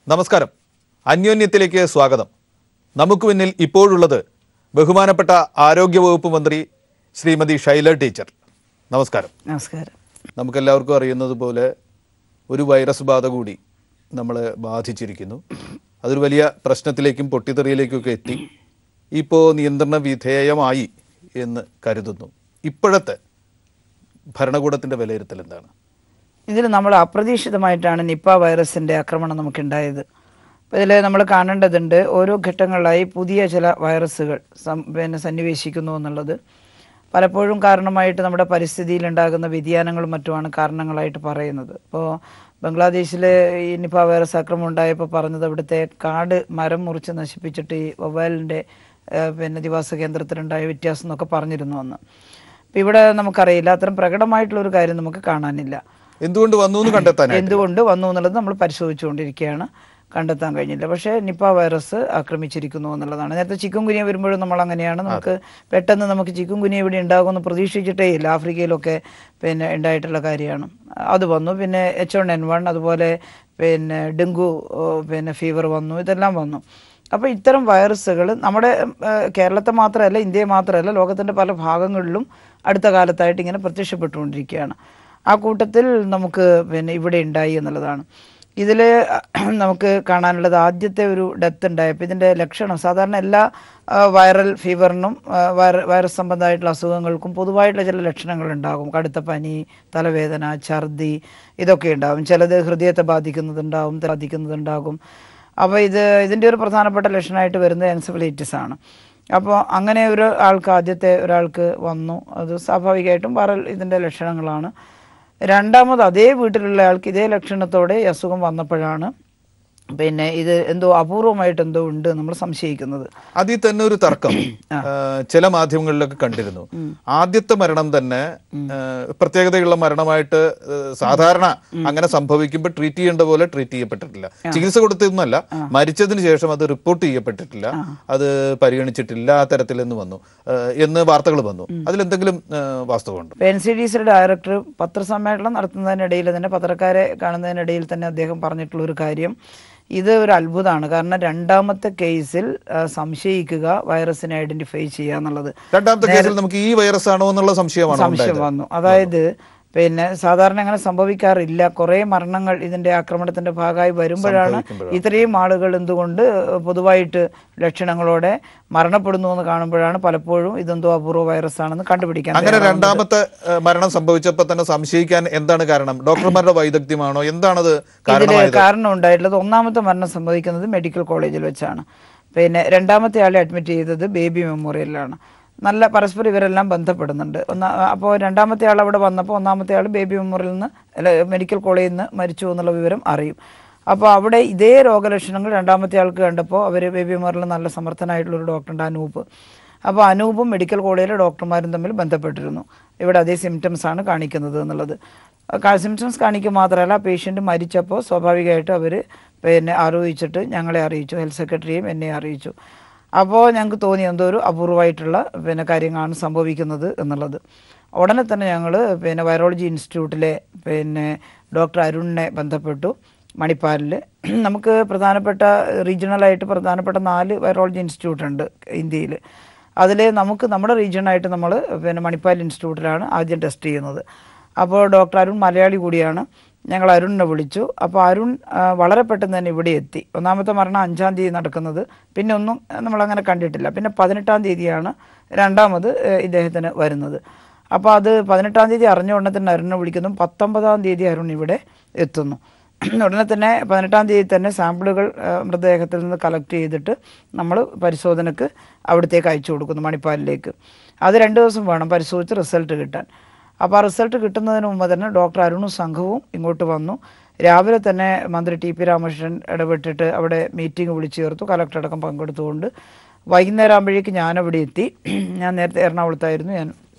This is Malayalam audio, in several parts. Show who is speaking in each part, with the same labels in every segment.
Speaker 1: നമസ്കാരം അന്യോന്യത്തിലേക്ക് സ്വാഗതം നമുക്ക് മുന്നിൽ ഇപ്പോഴുള്ളത് ബഹുമാനപ്പെട്ട ആരോഗ്യവകുപ്പ് മന്ത്രി ശ്രീമതി ഷൈല ടീച്ചർ നമസ്കാരം
Speaker 2: നമസ്കാരം
Speaker 1: നമുക്കെല്ലാവർക്കും അറിയുന്നത് പോലെ ഒരു വൈറസ് ബാധ കൂടി നമ്മളെ ബാധിച്ചിരിക്കുന്നു അതൊരു വലിയ പ്രശ്നത്തിലേക്കും പൊട്ടിത്തെറിയിലേക്കും ഒക്കെ എത്തി ഇപ്പോൾ നിയന്ത്രണ വിധേയമായി എന്ന് കരുതുന്നു ഇപ്പോഴത്തെ ഭരണകൂടത്തിൻ്റെ വിലയിരുത്തൽ എന്താണ്
Speaker 2: ഇതിൽ നമ്മൾ അപ്രതീക്ഷിതമായിട്ടാണ് നിപ്പ വൈറസിൻ്റെ ആക്രമണം നമുക്കുണ്ടായത് അപ്പോൾ ഇതിൽ നമ്മൾ കാണേണ്ടതുണ്ട് ഓരോ ഘട്ടങ്ങളിലായി പുതിയ ചില വൈറസുകൾ സം പിന്നെ സന്നിവേശിക്കുന്നു എന്നുള്ളത് പലപ്പോഴും കാരണമായിട്ട് നമ്മുടെ പരിസ്ഥിതിയിൽ ഉണ്ടാകുന്ന വ്യതിയാനങ്ങളും മറ്റുമാണ് കാരണങ്ങളായിട്ട് പറയുന്നത് ഇപ്പോൾ ബംഗ്ലാദേശിൽ ഈ നിപ്പ വൈറസ് ആക്രമണം ഉണ്ടായപ്പോൾ പറഞ്ഞത് അവിടുത്തെ കാട് മരം മുറിച്ച് നശിപ്പിച്ചിട്ട് ഈ വവ്വാലിൻ്റെ പിന്നെ ദിവാസ കേന്ദ്രത്തിലുണ്ടായ വ്യത്യാസം എന്നൊക്കെ പറഞ്ഞിരുന്നു അന്ന് അപ്പോൾ ഇവിടെ നമുക്കറിയില്ല അത്തരം പ്രകടമായിട്ടുള്ള ഒരു കാര്യം നമുക്ക് കാണാനില്ല
Speaker 1: എന്തുകൊണ്ട് വന്നു എന്ന് കണ്ടെത്താനായിട്ട്
Speaker 2: എന്തുകൊണ്ട് വന്നു എന്നുള്ളത് നമ്മൾ പരിശോധിച്ചുകൊണ്ടിരിക്കുകയാണ് കണ്ടെത്താൻ കഴിഞ്ഞില്ല പക്ഷേ നിപ്പ വൈറസ് ആക്രമിച്ചിരിക്കുന്നു എന്നുള്ളതാണ് നേരത്തെ ചിക്കൻ കുനിയ വരുമ്പോഴും നമ്മൾ അങ്ങനെയാണ് നമുക്ക് പെട്ടെന്ന് നമുക്ക് ചിക്കൻ കുനിയ ഇവിടെ ഉണ്ടാകുമെന്ന് പ്രതീക്ഷിച്ചിട്ടേ ഇല്ല ആഫ്രിക്കയിലൊക്കെ പിന്നെ ഉണ്ടായിട്ടുള്ള കാര്യമാണ് അത് വന്നു പിന്നെ എച്ച് വൺ എൻ വൺ അതുപോലെ പിന്നെ ഡെങ്കു ഓ, പിന്നെ ഫീവർ വന്നു ഇതെല്ലാം വന്നു അപ്പോൾ ഇത്തരം വൈറസുകൾ നമ്മുടെ ഏഹ്, കേരളത്തെ മാത്രമല്ല ഇന്ത്യയെ മാത്രമല്ല ലോകത്തിൻ്റെ പല ഭാഗങ്ങളിലും അടുത്ത കാലത്തായിട്ട് ഇങ്ങനെ പ്രത്യക്ഷപ്പെട്ടുകൊണ്ടിരിക്കുകയാണ് ആ കൂട്ടത്തിൽ നമുക്ക് പിന്നെ ഇവിടെ ഉണ്ടായി എന്നുള്ളതാണ് ഇതിൽ നമുക്ക് കാണാനുള്ളത് ആദ്യത്തെ ഒരു ഡെത്ത് ഉണ്ടായപ്പോൾ ഇതിൻ്റെ ലക്ഷണം സാധാരണ എല്ലാ ആ, വൈറൽ ഫീവറിനും ആ, വൈറ- വൈറസ് സംബന്ധമായിട്ടുള്ള അസുഖങ്ങൾക്കും പൊതുവായിട്ടുള്ള ചില ലക്ഷണങ്ങൾ ഉണ്ടാകും കടുത്ത പനി തലവേദന ഛർദി ഇതൊക്കെ ഉണ്ടാകും ചിലത് ഹൃദയത്തെ ബാധിക്കുന്നതുണ്ടാകും ബാധിക്കുന്നതുണ്ടാകും അപ്പോൾ ഇത് ഇതിൻ്റെ ഒരു പ്രധാനപ്പെട്ട ലക്ഷണമായിട്ട് വരുന്നത് എൻസഫലൈറ്റിസ് ആണ് അപ്പോൾ അങ്ങനെ ഒരു ആൾക്ക് ആദ്യത്തെ ഒരാൾക്ക് വന്നു അത് സ്വാഭാവികമായിട്ടും വൈറൽ ഇതിൻ്റെ ലക്ഷണങ്ങളാണ് രണ്ടാമത് അതേ വീട്ടിലുള്ള ആൾക്ക് ഇതേ ലക്ഷണത്തോടെ ഈ അസുഖം വന്നപ്പോഴാണ് പിന്നെ ഇത് എന്തോ അപൂർവമായിട്ട് എന്തോ ഉണ്ട് നമ്മൾ സംശയിക്കുന്നത്
Speaker 1: അതിൽ തന്നെ ഒരു തർക്കം ആ, ചില മാധ്യമങ്ങളിലൊക്കെ കണ്ടിരുന്നു ആദ്യത്തെ മരണം തന്നെ ആ, പ്രത്യേകതയുള്ള മരണമായിട്ട് ആ, സാധാരണ അങ്ങനെ സംഭവിക്കുമ്പോൾ ട്രീറ്റ് ചെയ്യേണ്ട പോലെ ട്രീറ്റ് ചെയ്യപ്പെട്ടിട്ടില്ല ചികിത്സ കൊടുത്തതൊന്നല്ല മരിച്ചതിന് ശേഷം അത് റിപ്പോർട്ട് ചെയ്യപ്പെട്ടിട്ടില്ല അത് പരിഗണിച്ചിട്ടില്ല ആ തരത്തിൽ എന്ന് വന്നു ആ, എന്ന് വാർത്തകൾ വന്നു അതിലെന്തെങ്കിലും ആ, വാസ്തവമുണ്ട്
Speaker 2: എൻ സി ഡി സിയുടെ ഡയറക്ടർ പത്രസമ്മേളനം നടത്തുന്നതിനിടയിൽ തന്നെ പത്രക്കാരെ കാണുന്നതിനിടയിൽ തന്നെ അദ്ദേഹം പറഞ്ഞിട്ടുള്ള ഒരു കാര്യം ഇത് ഒരു അത്ഭുതമാണ് കാരണം രണ്ടാമത്തെ കേസിൽ ആ, സംശയിക്കുക വൈറസിനെ ഐഡന്റിഫൈ ചെയ്യുക എന്നുള്ളത്
Speaker 1: രണ്ടാമത്തെ കേസിൽ നമുക്ക് ഈ വൈറസ് ആണോ എന്നുള്ള സംശയമാണോ
Speaker 2: സംശയം വന്നു അതായത് പിന്നെ സാധാരണ അങ്ങനെ സംഭവിക്കാറില്ല കുറേ മരണങ്ങൾ ഇതിന്റെ ആക്രമണത്തിന്റെ ഭാഗമായി വരുമ്പോഴാണ് ഇത്രയും ആളുകൾ എന്തുകൊണ്ട് പൊതുവായിട്ട് ലക്ഷണങ്ങളോടെ മരണപ്പെടുന്നു എന്ന് കാണുമ്പോഴാണ് പലപ്പോഴും ഇതെന്തോ അപൂർവ വൈറസ് ആണെന്ന് കണ്ടുപിടിക്കാൻ
Speaker 1: അങ്ങനെ രണ്ടാമത്തെ ആ, മരണം സംഭവിച്ചപ്പോൾ തന്നെ സംശയിക്കാൻ എന്താണ് കാരണം ഡോക്ടർമാരുടെ വൈദഗ്ധ്യമാണോ എന്താണത് കാരണം
Speaker 2: ഇതിൽ കാരണം ഉണ്ടായിട്ടുള്ളത് ഒന്നാമത്തെ മരണം സംഭവിക്കുന്നത് മെഡിക്കൽ കോളേജിൽ വെച്ചാണ് പിന്നെ രണ്ടാമത്തെ ആളെ അഡ്മിറ്റ് ചെയ്തത് ബേബി മെമ്മോറിയലിലാണ് നല്ല പരസ്പരം ഇവരെല്ലാം ബന്ധപ്പെടുന്നുണ്ട് ഒന്നാ അപ്പോൾ രണ്ടാമത്തെ ആൾ അവിടെ വന്നപ്പോൾ ഒന്നാമത്തെ ആൾ ബേബി മെമ്മോറിയലിൽ നിന്ന് അല്ല മെഡിക്കൽ കോളേജിൽ നിന്ന് മരിച്ചു എന്നുള്ള വിവരം അറിയും അപ്പോൾ അവിടെ ഇതേ രോഗലക്ഷണങ്ങൾ രണ്ടാമത്തെ ആൾക്ക് കണ്ടപ്പോൾ അവർ ബേബി മെമ്മോറിയലിൽ നല്ല സമർത്ഥനായിട്ടുള്ള ഒരു ഡോക്ടറുണ്ട് അനൂപ് അപ്പോൾ അനൂപും മെഡിക്കൽ കോളേജിലെ ഡോക്ടർമാരും തമ്മിൽ ബന്ധപ്പെട്ടിരുന്നു ഇവിടെ അതേ സിംറ്റംസ് ആണ് കാണിക്കുന്നത് എന്നുള്ളത് സിംറ്റംസ് കാണിക്കുക മാത്രമല്ല പേഷ്യൻ്റ് മരിച്ചപ്പോൾ സ്വാഭാവികമായിട്ടും അവർ പിന്നെ അറിയിച്ചിട്ട് ഞങ്ങളെ അറിയിച്ചു ഹെൽത്ത് സെക്രട്ടറിയും എന്നെ അറിയിച്ചു അപ്പോൾ ഞങ്ങൾക്ക് തോന്നി എന്തോ ഒരു അപൂർവമായിട്ടുള്ള പിന്നെ കാര്യങ്ങളാണ് സംഭവിക്കുന്നത് എന്നുള്ളത് ഉടനെ തന്നെ ഞങ്ങൾ പിന്നെ വൈറോളജി ഇൻസ്റ്റിറ്റ്യൂട്ടിലെ പിന്നെ ഡോക്ടർ അരുണിനെ ബന്ധപ്പെട്ടു മണിപ്പാലിൽ നമുക്ക് പ്രധാനപ്പെട്ട റീജിയണലായിട്ട് പ്രധാനപ്പെട്ട നാല് വൈറോളജി ഇൻസ്റ്റിറ്റ്യൂട്ട് ഉണ്ട് ഇന്ത്യയിൽ അതിൽ നമുക്ക് നമ്മുടെ റീജിയണായിട്ട് നമ്മൾ പിന്നെ മണിപ്പാൽ ഇൻസ്റ്റിറ്റ്യൂട്ടിലാണ് ആദ്യം ടെസ്റ്റ് ചെയ്യുന്നത് അപ്പോൾ ഡോക്ടർ അരുൺ മലയാളി കൂടിയാണ് ഞങ്ങൾ അരുണിനെ വിളിച്ചു അപ്പോൾ അരുൺ ആ, വളരെ പെട്ടെന്ന് തന്നെ ഇവിടെ എത്തി ഒന്നാമത്തെ മരണം അഞ്ചാം തീയതി നടക്കുന്നത് പിന്നെ ഒന്നും നമ്മളങ്ങനെ കണ്ടിട്ടില്ല പിന്നെ പതിനെട്ടാം തീയതിയാണ് രണ്ടാമത് ഏ, ഇദ്ദേഹത്തിന് വരുന്നത് അപ്പോൾ അത് പതിനെട്ടാം തീയതി അറിഞ്ഞ ഉടനെ തന്നെ അരുണിനെ വിളിക്കുന്നു പത്തൊമ്പതാം തീയതി അരുൺ ഇവിടെ എത്തുന്നു ഉടനെ തന്നെ പതിനെട്ടാം തീയതി തന്നെ സാമ്പിളുകൾ ആ, മൃതദേഹത്തിൽ നിന്ന് കളക്ട് ചെയ്തിട്ട് നമ്മൾ പരിശോധനക്ക് അവിടത്തേക്ക് അയച്ചു കൊടുക്കുന്നു മണിപ്പാലിലേക്ക് അത് രണ്ട് ദിവസം വേണം പരിശോധിച്ച് റിസൾട്ട് കിട്ടാൻ അപ്പോൾ ആ റിസൾട്ട് കിട്ടുന്നതിന് മുമ്പ് തന്നെ ഡോക്ടർ അരുണും സംഘവും ഇങ്ങോട്ട് വന്നു രാവിലെ തന്നെ മന്ത്രി ടി പി രാമകൃഷ്ണൻ ഇടപെട്ടിട്ട് അവിടെ മീറ്റിംഗ് വിളിച്ചു ചേർത്തു കലക്ടർ അടക്കം പങ്കെടുത്തുകൊണ്ട് വൈകുന്നേരം ആകുമ്പോഴേക്ക് ഞാനവിടെ എത്തി ഞാൻ നേരത്തെ എറണാകുളത്തായിരുന്നു ഞാൻ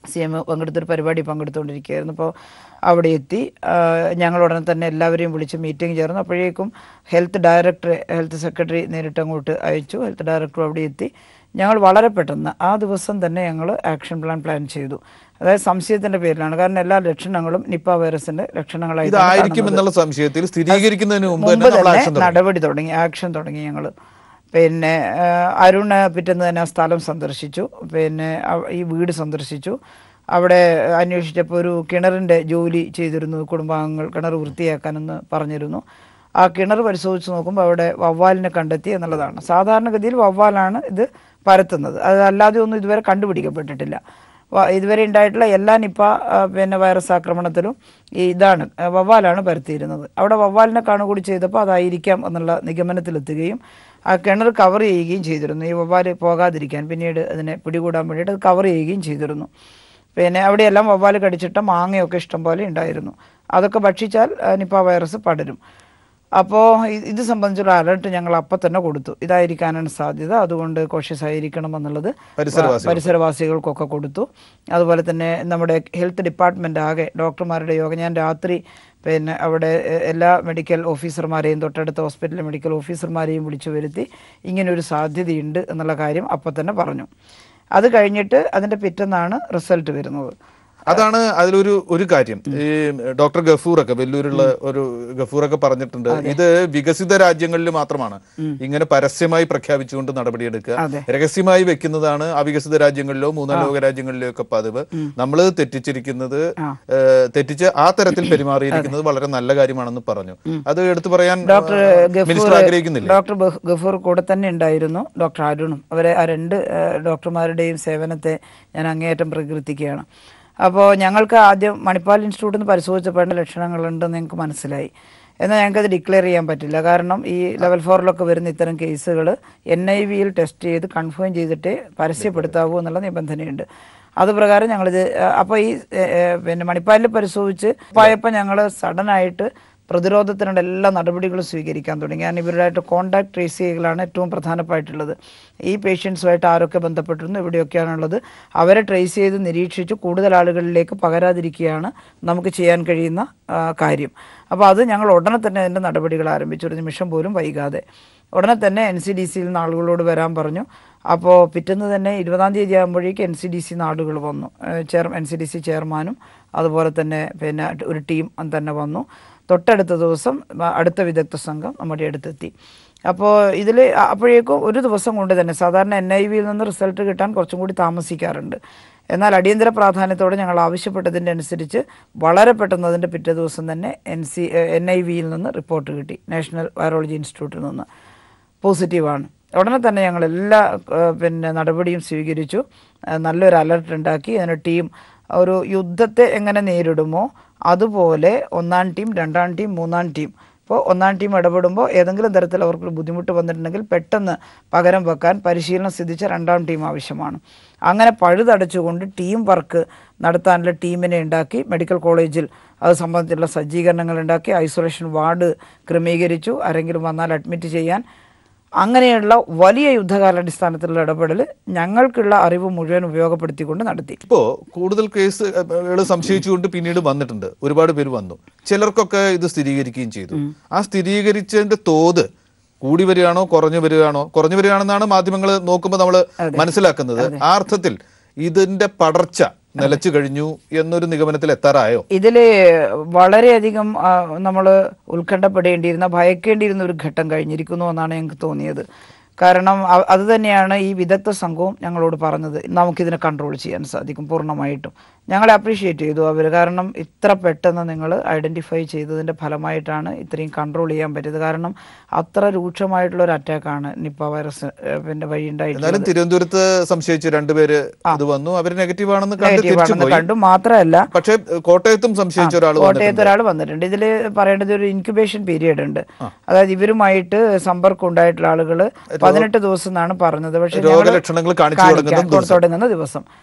Speaker 2: സി എം പങ്കെടുത്തൊരു പരിപാടി പങ്കെടുത്തുകൊണ്ടിരിക്കുകയായിരുന്നു അപ്പോൾ അവിടെ എത്തി ആ, ഞങ്ങൾ ഉടനെ തന്നെ എല്ലാവരെയും വിളിച്ച് മീറ്റിംഗ് ചേർന്നു അപ്പോഴേക്കും ഹെൽത്ത് ഡയറക്ടർ ഹെൽത്ത് സെക്രട്ടറി നേരിട്ട് അങ്ങോട്ട് അയച്ചു ഹെൽത്ത് ഡയറക്ടർ അവിടെ എത്തി ഞങ്ങൾ വളരെ പെട്ടെന്ന് ആ ദിവസം തന്നെ ഞങ്ങൾ ആക്ഷൻ പ്ലാൻ പ്ലാൻ ചെയ്തു അതായത് സംശയത്തിന്റെ പേരിലാണ് കാരണം എല്ലാ ലക്ഷണങ്ങളും നിപ്പ വൈറസിന്റെ ലക്ഷണങ്ങളായി
Speaker 1: ഇതായിരിക്കും എന്നുള്ള സംശയത്തിൽ സ്ഥിരീകരിക്കുന്നതിന് മുമ്പ് തന്നെ
Speaker 2: മുമ്പ്
Speaker 1: നമ്മൾ
Speaker 2: തന്നെ
Speaker 1: ആക്ഷൻ തുടങ്ങി.
Speaker 2: നടപടി തുടങ്ങി ആക്ഷൻ തുടങ്ങി ഞങ്ങൾ പിന്നെ ആ, അരുണ് പിറ്റേന്ന് തന്നെ ആ സ്ഥലം സന്ദർശിച്ചു പിന്നെ അവ- ഈ വീട് സന്ദർശിച്ചു അവിടെ അന്വേഷിച്ചപ്പോൾ ഒരു കിണറിൻ്റെ ജോലി ചെയ്തിരുന്നു കുടുംബാംഗങ്ങൾ കിണർ വൃത്തിയാക്കാനെന്ന് പറഞ്ഞിരുന്നു ആ കിണർ പരിശോധിച്ച് നോക്കുമ്പോൾ അവിടെ വവ്വാലിനെ കണ്ടെത്തി എന്നുള്ളതാണ് സാധാരണഗതിയിൽ വവ്വാലാണ് ഇത് പരത്തുന്നത് അത് അല്ലാതെ ഒന്നും ഇതുവരെ കണ്ടുപിടിക്കപ്പെട്ടിട്ടില്ല വ- ഇതുവരെ ഉണ്ടായിട്ടുള്ള എല്ലാ നിപ്പ ആ, പിന്നെ വൈറസ് ആക്രമണത്തിലും ഈ ഇതാണ് ആ, വവ്വാലാണ് പരത്തിയിരുന്നത് അവിടെ വവ്വാലിനെ കാണുകൂടി ചെയ്തപ്പോൾ അതായിരിക്കാം എന്നുള്ള നിഗമനത്തിലെത്തുകയും ആ കിണർ കവർ ചെയ്യുകയും ചെയ്തിരുന്നു ഈ വവ്വാൽ പോകാതിരിക്കാൻ പിന്നീട് അതിനെ പിടികൂടാൻ വേണ്ടിയിട്ട് അത് കവർ ചെയ്യുകയും ചെയ്തിരുന്നു പിന്നെ അവിടെയെല്ലാം വവ്വാൽ കടിച്ചിട്ട മാങ്ങയൊക്കെ ഇഷ്ടം പോലെ ഉണ്ടായിരുന്നു അതൊക്കെ ഭക്ഷിച്ചാൽ ആ, നിപ്പ വൈറസ് പടരും അപ്പോൾ ഇത് സംബന്ധിച്ചുള്ള അലർട്ട് ഞങ്ങൾ അപ്പം തന്നെ കൊടുത്തു ഇതായിരിക്കാനാണ് സാധ്യത അതുകൊണ്ട് കോഷ്യസ് ആയിരിക്കണം എന്നുള്ളത്
Speaker 1: പരിസരവാസികൾ.
Speaker 2: പരിസരവാസികൾക്കൊക്കെ കൊടുത്തു അതുപോലെ തന്നെ നമ്മുടെ ഹെൽത്ത് ഡിപ്പാർട്ട്മെൻ്റ് ആകെ ഡോക്ടർമാരുടെ യോഗം ഞാൻ രാത്രി പിന്നെ അവിടെ എ- എല്ലാ മെഡിക്കൽ ഓഫീസർമാരെയും തൊട്ടടുത്ത ഹോസ്പിറ്റലിലെ മെഡിക്കൽ ഓഫീസർമാരെയും വിളിച്ചു വരുത്തി ഇങ്ങനൊരു സാധ്യതയുണ്ട് എന്നുള്ള കാര്യം അപ്പം തന്നെ പറഞ്ഞു അത് കഴിഞ്ഞിട്ട് അതിൻ്റെ പിറ്റെന്നാണ് റിസൾട്ട് വരുന്നത്
Speaker 1: അതാണ് അതിലൊരു ഒരു കാര്യം ഈ ഡോക്ടർ ഗഫൂറൊക്കെ വെല്ലൂരുള്ള ഒരു ഗഫൂറൊക്കെ പറഞ്ഞിട്ടുണ്ട് ഇത് വികസിത രാജ്യങ്ങളിൽ മാത്രമാണ് ഇങ്ങനെ പരസ്യമായി പ്രഖ്യാപിച്ചുകൊണ്ട് നടപടിയെടുക്കുക
Speaker 2: അതെ.
Speaker 1: രഹസ്യമായി വെക്കുന്നതാണ് അവികസിത രാജ്യങ്ങളിലോ മൂന്നാം ലോക രാജ്യങ്ങളിലോ ഒക്കെ പതിവ് നമ്മൾ തെറ്റിച്ചിരിക്കുന്നത് ഏഹ്, തെറ്റിച്ച് ആ തരത്തിൽ പെരുമാറിയിരിക്കുന്നത് വളരെ നല്ല കാര്യമാണെന്ന് പറഞ്ഞു അത് എടുത്തു പറയാൻ
Speaker 2: ഡോക്ടർ
Speaker 1: ഏഹ്, മിനിസ്റ്റർ
Speaker 2: ഗഫൂർ
Speaker 1: ആഗ്രഹിക്കുന്നില്ല
Speaker 2: ഡോക്ടർ ബഹ്- ഗഫൂർ കൂടെ തന്നെ ഉണ്ടായിരുന്നു ഡോക്ടർ അരുണും അവരെ ആ രണ്ട് ഏഹ്, ഡോക്ടർമാരുടെയും സേവനത്തെ ഞാൻ അങ്ങേയറ്റം പ്രകീർത്തിക്കുകയാണ് അപ്പോൾ ഞങ്ങൾക്ക് ആദ്യം മണിപ്പാൽ ഇൻസ്റ്റിറ്റ്യൂട്ടിൽ നിന്ന് പരിശോധിച്ചപ്പോൾ അതിൻ്റെ ലക്ഷണങ്ങളുണ്ടെന്ന് ഞങ്ങൾക്ക് മനസ്സിലായി എന്നാൽ ഞങ്ങൾക്കത് ഡിക്ലെയർ ചെയ്യാൻ പറ്റില്ല കാരണം ഈ ലെവൽ ഫോറിലൊക്കെ വരുന്ന ഇത്തരം കേസുകൾ എൻ ഐ വിയിൽ ടെസ്റ്റ് ചെയ്ത് കൺഫേം ചെയ്തിട്ടേ പരസ്യപ്പെടുത്താവൂ എന്നുള്ള നിബന്ധനയുണ്ട് അത് പ്രകാരം ഞങ്ങളിത് അപ്പോൾ ഈ ഏഹ്, ഏഹ്, പിന്നെ മണിപ്പാലിൽ പരിശോധിച്ച് പോയപ്പോൾ ഞങ്ങൾ സഡനായിട്ട് പ്രതിരോധത്തിനുള്ള എല്ലാ നടപടികളും സ്വീകരിക്കാൻ തുടങ്ങി കാരണം ഇവരുമായിട്ട് കോണ്ടാക്ട് ട്രേസ് ചെയ്യുകയാണ് ഏറ്റവും പ്രധാനമായിട്ടുള്ളത് ഈ പേഷ്യൻസുമായിട്ട് ആരൊക്കെ ബന്ധപ്പെട്ടിരുന്നു എവിടെയൊക്കെയാണുള്ളത് അവരെ ട്രേസ് ചെയ്ത് നിരീക്ഷിച്ച് കൂടുതൽ ആളുകളിലേക്ക് പകരാതിരിക്കുകയാണ് നമുക്ക് ചെയ്യാൻ കഴിയുന്ന ആ, കാര്യം അപ്പോൾ അത് ഞങ്ങൾ ഉടനെ തന്നെ അതിൻ്റെ നടപടികൾ ആരംഭിച്ചു ഒരു നിമിഷം പോലും വൈകാതെ ഉടനെ തന്നെ എൻ സി ഡി സിയിൽ നിന്ന് ആളുകളോട് വരാൻ പറഞ്ഞു അപ്പോൾ പിറ്റേന്ന് തന്നെ ഇരുപതാം തീയതി ആകുമ്പോഴേക്ക് എൻ സി ഡി സി ആളുകൾ വന്നു chair N C D C ചെയർമാനും അതുപോലെ തന്നെ പിന്നെ ഒരു ടീം തന്നെ വന്നു തൊട്ടടുത്ത ദിവസം വ- അടുത്ത വിദഗ്ധ സംഘം നമ്മുടെ അടുത്തെത്തി അപ്പോൾ ഇതിൽ അപ്പോഴേക്കും ഒരു ദിവസം കൊണ്ട് തന്നെ സാധാരണ എൻ ഐ വിയിൽ നിന്ന് റിസൾട്ട് കിട്ടാൻ കുറച്ചും കൂടി താമസിക്കാറുണ്ട് എന്നാൽ അടിയന്തര പ്രാധാന്യത്തോടെ ഞങ്ങൾ ആവശ്യപ്പെട്ടതിൻ്റെ അനുസരിച്ച് വളരെ പെട്ടെന്ന് അതിൻ്റെ പിറ്റേ ദിവസം തന്നെ എൻ സി എൻ ഐ വിയിൽ നിന്ന് റിപ്പോർട്ട് കിട്ടി നാഷണൽ വൈറോളജി ഇൻസ്റ്റിറ്റ്യൂട്ടിൽ നിന്ന് പോസിറ്റീവാണ് ഉടനെ തന്നെ ഞങ്ങൾ എല്ലാ ഏഹ്, പിന്നെ നടപടിയും സ്വീകരിച്ചു ഏഹ്, നല്ലൊരു അലർട്ട് ഉണ്ടാക്കി അതിന് ടീം ഒരു യുദ്ധത്തെ എങ്ങനെ നേരിടുമോ അതുപോലെ ഒന്നാം ടീം രണ്ടാം ടീം മൂന്നാം ടീം ഇപ്പോൾ ഒന്നാം ടീം ഇടപെടുമ്പോൾ ഏതെങ്കിലും തരത്തിൽ അവർക്ക് ബുദ്ധിമുട്ട് വന്നിട്ടുണ്ടെങ്കിൽ പെട്ടെന്ന് പകരം വെക്കാൻ പരിശീലനം സിദ്ധിച്ച രണ്ടാം ടീം ആവശ്യമാണ് അങ്ങനെ പഴുതടച്ചുകൊണ്ട് ടീം വർക്ക് നടത്താനുള്ള ടീമിനെ ഉണ്ടാക്കി മെഡിക്കൽ കോളേജിൽ അത് സംബന്ധിച്ചുള്ള സജ്ജീകരണങ്ങൾ ഉണ്ടാക്കി ഐസൊലേഷൻ വാർഡ് ക്രമീകരിച്ചു ആരെങ്കിലും വന്നാൽ അഡ്മിറ്റ് ചെയ്യാൻ അങ്ങനെയുള്ള വലിയ യുദ്ധകാലാടിസ്ഥാനത്തിലുള്ള ഇടപെടൽ ഞങ്ങൾക്കുള്ള അറിവ് മുഴുവൻ ഉപയോഗപ്പെടുത്തിക്കൊണ്ട് നടത്തി
Speaker 1: ഇപ്പോ കൂടുതൽ കേസുകൾ സംശയിച്ചുകൊണ്ട് പിന്നീട് വന്നിട്ടുണ്ട് ഒരുപാട് പേര് വന്നു ചിലർക്കൊക്കെ ഇത് സ്ഥിരീകരിക്കുകയും ചെയ്തു ആ സ്ഥിരീകരിച്ചതിന്റെ തോത് കൂടി വരികയാണോ കുറഞ്ഞു വരികയാണോ കുറഞ്ഞു വരികയാണെന്നാണ് മാധ്യമങ്ങൾ നോക്കുമ്പോൾ നമ്മൾ മനസ്സിലാക്കുന്നത് ആ അർത്ഥത്തിൽ ഇതിന്റെ പടർച്ച നിലച്ചു കഴിഞ്ഞു എന്നൊരു നിഗമനത്തിൽ എത്താറായോ
Speaker 2: ഇതിൽ വളരെയധികം നമ്മൾ ഉത്കണ്ഠപ്പെടേണ്ടിയിരുന്ന ഭയക്കേണ്ടിയിരുന്ന ഒരു ഘട്ടം കഴിഞ്ഞിരിക്കുന്നു എന്നാണ് ഞങ്ങൾക്ക് തോന്നിയത് കാരണം അ- അത് തന്നെയാണ് ഈ വിദഗ്ധ സംഘവും ഞങ്ങളോട് പറഞ്ഞത് നമുക്കിതിനെ കൺട്രോൾ ചെയ്യാൻ സാധിക്കും പൂർണ്ണമായിട്ടും ഞങ്ങളെ അപ്രീഷിയേറ്റ് ചെയ്തു അവർ കാരണം ഇത്ര പെട്ടെന്ന് നിങ്ങൾ ഐഡൻറ്റിഫൈ ചെയ്തതിൻ്റെ ഫലമായിട്ടാണ് ഇത്രയും കൺട്രോൾ ചെയ്യാൻ പറ്റിയത് കാരണം അത്ര രൂക്ഷമായിട്ടുള്ള ഒരു അറ്റാക്കാണ് നിപ്പ വൈറസ് ഏഹ്, പിന്നെ വഴി ഉണ്ടായിട്ടുള്ളത്
Speaker 1: എന്നാലും തിരുവനന്തപുരത്ത് സംശയിച്ച് രണ്ടുപേര് ഇത് വന്നു അവർ നെഗറ്റീവ് ആണെന്ന് കണ്ട്
Speaker 2: നെഗറ്റീവ്
Speaker 1: തിരിച്ചു
Speaker 2: ആണെന്ന്
Speaker 1: പോയി
Speaker 2: കണ്ടു മാത്രമല്ല
Speaker 1: പക്ഷേ ഏഹ്, കോട്ടയത്തും സംശയിച്ച ഒരാൾ
Speaker 2: കോട്ടയത്ത് ഒരാൾ വന്നിട്ടുണ്ട് ഇതിൽ പറയേണ്ടത് ഒരു ഇൻക്യുബേഷൻ പീരിയഡ് ഉണ്ട് അതായത് ഇവരുമായിട്ട് സമ്പർക്കം ഉണ്ടായിട്ടുള്ള ആളുകൾ പതിനെട്ട് ദിവസം എന്നാണ് പറഞ്ഞത് പക്ഷേ ഞങ്ങള്
Speaker 1: രോഗലക്ഷണങ്ങൾ കാണിച്ചു
Speaker 2: കാണിക്കാൻ
Speaker 1: തുടങ്ങുന്ന ദിവസം.
Speaker 2: തുടങ്ങുന്ന ദിവസം